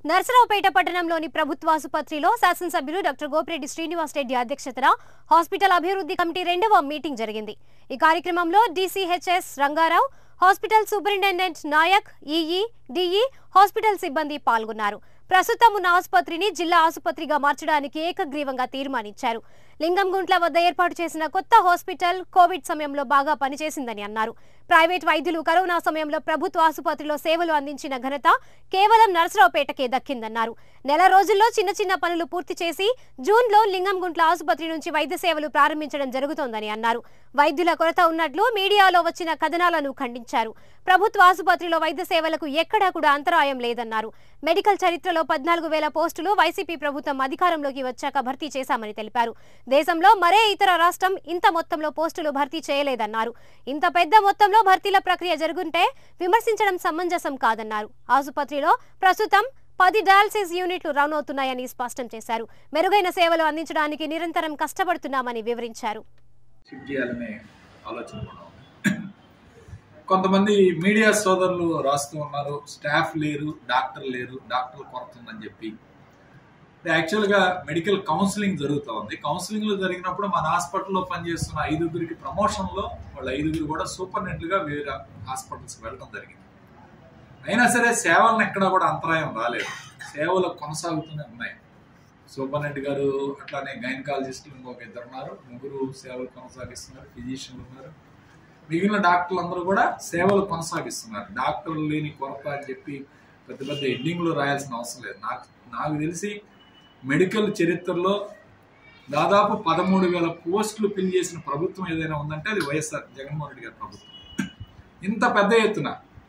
నర్సరావుపేట పట్టణంలోని ప్రభుత్వ ఆసుపత్రిలో శాసనసభ్యులు డాక్టర్ గోపిరెడ్డి శ్రీనివాస్ రెడ్డి అధ్యక్షతన హాస్పిటల్ అభివృద్ధి కమిటీ రెండవ మీటింగ్ జరిగింది ఈ కార్యక్రమంలో DCHS Rangarao hospital superintendent Nayak EE DE hospital సిబ్బంది పాల్గొన్నారు ప్రస్తుతం ఉన్న ఆసుపత్రిని జిల్లా ఆసుపత్రిగా మార్చడానికి ఏకగ్రీవంగా తీర్మానించారు లింగంగుంట్ల వద్ద ఏర్పాటు చేసిన కొత్త హాస్పిటల్ కోవిడ్ సమయంలో బాగా పనిచేసిందని అన్నారు ప్రైవేట్ వైద్యులు కరోనా సమయంలో ప్రభుత్వ ఆసుపత్రిలో సేవలు అందించిన ఘనత కేవలం నరసరావుపేటకే దక్కిందన్నారు నెల రోజుల్లో చిన్న చిన్న పనులు పూర్తి చేసి జూన్లో లింగంగుంట్ల ఆసుపత్రి నుంచి వైద్య సేవలు ప్రారంభించడం జరుగుతోందని అన్నారు వైద్యుల కొరత ఉన్నట్లు మీడియాలో వచ్చిన కథనాలను ఖండించారు ప్రభుత్వ ఆసుపత్రిలో వైద్య సేవలకు ఎక్కడా కూడా అంతరాయం లేదన్నారు మెడికల్ చరిత్రలో పద్నాలుగు వేల పోస్టులు వైసీపీ ప్రభుత్వం అధికారంలోకి వచ్చాక భర్తీ చేశామని తెలిపారు దేశంలో మరే ఇతర రాష్ట్రం ఇంత మొత్తంలో పోస్టులు భర్తీ చేయలేదన్నారు ఇంత పెద్ద మొత్తంలో భర్తీల ప్రక్రియ జరుగుంటే విమర్శించడం సమంజసం కాదన్నారు ఆసుపత్రిలో ప్రస్తుతం పది డయాలసిస్ యూనిట్లు రన్ అవుతున్నాయని స్పష్టం చేశారు మెరుగైన సేవలు అందించడానికి నిరంతరం కష్టపడుతున్నామని వివరించారు షిఫ్ట్ చేయాలనే ఆలోచన కూడా ఉంది కొంతమంది మీడియా సోదరులు రాస్తూ ఉన్నారు స్టాఫ్ లేరు డాక్టర్ లేరు డాక్టర్ కొరత ఉందని చెప్పి యాక్చువల్గా మెడికల్ కౌన్సిలింగ్ జరుగుతూ ఉంది కౌన్సిలింగ్లో జరిగినప్పుడు మన హాస్పిటల్లో పనిచేస్తున్న ఐదుగురికి ప్రమోషన్లో వాళ్ళ ఐదుగురు కూడా సూపరింటెండెంట్గా వేరే హాస్పిటల్స్కి వెళ్ళడం జరిగింది అయినా సరే సేవలను ఎక్కడా కూడా అంతరాయం రాలేదు సేవలు కొనసాగుతూనే ఉన్నాయి సూపరింటెండెంట్ గారు అట్లానే గైనకాలజిస్టులు ఇంకొక ఇద్దరు ఉన్నారు ముగ్గురు సేవలు కొనసాగిస్తున్నారు ఫిజిషియన్లు ఉన్నారు మిగిలిన డాక్టర్లు అందరూ కూడా సేవలు కొనసాగిస్తున్నారు డాక్టర్లు లేని కొరత అని చెప్పి పెద్ద పెద్ద ఎండింగ్లో రాయాల్సిన అవసరం లేదు నాకు నాకు తెలిసి మెడికల్ చరిత్రలో దాదాపు పదమూడు వేల పోస్టులు ఫిల్ చేసిన ప్రభుత్వం ఏదైనా ఉందంటే అది వైఎస్ఆర్ జగన్మోహన్ రెడ్డి గారి ప్రభుత్వం ఇంత పెద్ద ఎత్తున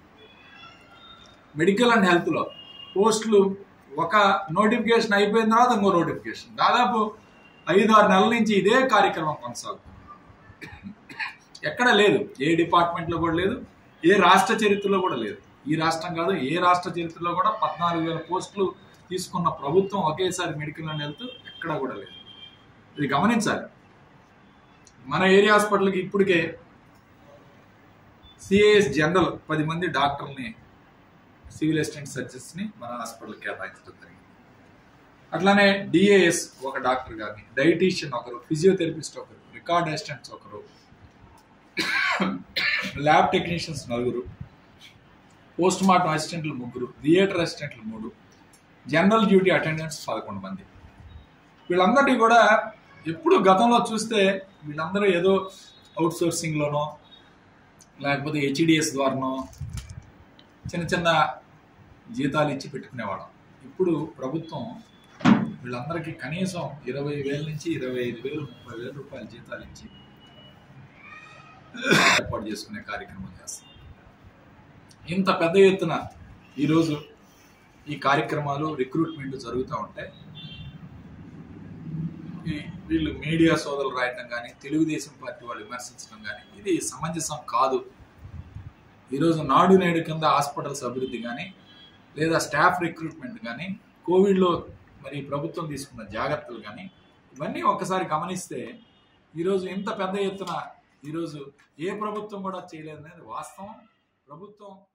మెడికల్ అండ్ హెల్త్లో పోస్టులు ఒక నోటిఫికేషన్ అయిపోయిన తర్వాత ఇంకో నోటిఫికేషన్ దాదాపు ఐదు ఆరు నెలల నుంచి ఇదే కార్యక్రమం కొనసాగుతుంది ఎక్కడ లేదు ఏ డిపార్ట్మెంట్లో కూడా లేదు ఏ రాష్ట్ర చరిత్రలో కూడా లేదు ఈ రాష్ట్రం కాదు ఏ రాష్ట్ర చరిత్రలో కూడా పద్నాలుగు వేల పోస్టులు తీసుకున్న ప్రభుత్వం ఒకేసారి మెడికల్ అండ్ హెల్త్ ఎక్కడా కూడా లేదు ఇది గమనించాలి మన ఏరియా హాస్పిటల్కి ఇప్పటికే సిఏఎస్ జనరల్ పది మంది డాక్టర్ని సివిల్ అసిస్టెంట్ సర్జన్స్ని మన హాస్పిటల్ కేటాయించడం జరిగింది అట్లానే డిఏఎస్ ఒక డాక్టర్ గారిని డైటీషియన్ ఒకరు ఫిజియోథెరపిస్ట్ ఒకరు రికార్డ్ అసిస్టెంట్స్ ఒకరు ల్యాబ్ టెక్నీషియన్స్ నలుగురు పోస్ట్ మార్టం అసిస్టెంట్లు ముగ్గురు థియేటర్ అసిస్టెంట్లు మూడు జనరల్ డ్యూటీ అటెండెంట్స్ పదకొండు మంది వీళ్ళందరినీ కూడా ఎప్పుడు గతంలో చూస్తే వీళ్ళందరూ ఏదో అవుట్ సోర్సింగ్లోనో లేకపోతే హెచ్డిఎస్ ద్వారానో చిన్న చిన్న జీతాలు ఇచ్చి పెట్టుకునేవాళ్ళం ఇప్పుడు ప్రభుత్వం వీళ్ళందరికీ కనీసం ఇరవై వేల నుంచి ఇరవై ఐదు వేలు ముప్పై వేల రూపాయల జీతాలు ఇచ్చి ఏర్పాటు చేసుకునే కార్యక్రమం చేస్తాం ఇంత పెద్ద ఎత్తున ఈరోజు ఈ కార్యక్రమాలు రిక్రూట్మెంట్ జరుగుతూ ఉంటాయి ఈ వీళ్ళు మీడియా సోదరులు రాయటం కానీ తెలుగుదేశం పార్టీ వాళ్ళు విమర్శించడం కానీ ఇది సమంజసం కాదు ఈరోజు నాడు నేడు కింద హాస్పిటల్స్ అభివృద్ధి కానీ లేదా స్టాఫ్ రిక్రూట్మెంట్ కానీ కోవిడ్లో మరి ప్రభుత్వం తీసుకున్న జాగ్రత్తలు కానీ ఇవన్నీ ఒక్కసారి గమనిస్తే ఈరోజు ఇంత పెద్ద ఎత్తున ఈరోజు ఏ ప్రభుత్వం కూడా చేయలేదనేది వాస్తవం ప్రభుత్వం